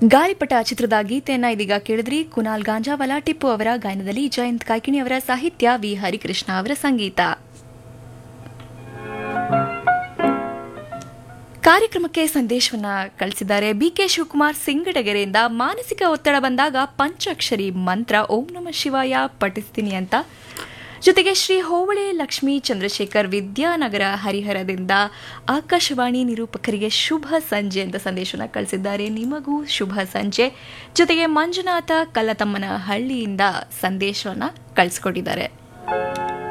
ಗಾಳಿಪಟ ಚಿತ್ರದ ಗೀತೆಯನ್ನ ಇದೀಗ ಕೇಳಿದ್ರಿ ಕುನಾಲ್ ಗಾಂಜಾವಾಲ ಟಿಪ್ಪು ಅವರ ಗಾಯನದಲ್ಲಿ ಜಯಂತ್ ಕಾಯ್ಕಿಣಿ ಅವರ ಸಾಹಿತ್ಯ ವಿ ಹರಿಕೃಷ್ಣ ಅವರ ಸಂಗೀತ ಕಾರ್ಯಕ್ರಮಕ್ಕೆ ಸಂದೇಶವನ್ನ ಕಳಿಸಿದ್ದಾರೆ ಬಿಕೆ ಶಿವಕುಮಾರ್ ಸಿಂಗಡಗೆರೆಯಿಂದ ಮಾನಸಿಕ ಒತ್ತಡ ಬಂದಾಗ ಪಂಚಾಕ್ಷರಿ ಮಂತ್ರ ಓಂ ನಮ ಶಿವಾಯ ಪಠಿಸ್ತೀನಿ ಅಂತ ಜೊತೆಗೆ ಶ್ರೀ ಹೋಬಳಿ ಲಕ್ಷ್ಮೀ ಚಂದ್ರಶೇಖರ್ ವಿದ್ಯಾನಗರ ಹರಿಹರದಿಂದ ಆಕಾಶವಾಣಿ ನಿರೂಪಕರಿಗೆ ಶುಭ ಸಂಜೆ ಅಂತ ಸಂದೇಶವನ್ನು ಕಳಿಸಿದ್ದಾರೆ ನಿಮಗೂ ಶುಭ ಸಂಜೆ ಜೊತೆಗೆ ಮಂಜುನಾಥ ಕಲ್ಲತಮ್ಮನ ಹಳ್ಳಿಯಿಂದ ಸಂದೇಶವನ್ನು ಕಳಿಸ್ಕೊಟ್ಟಿದ್ದಾರೆ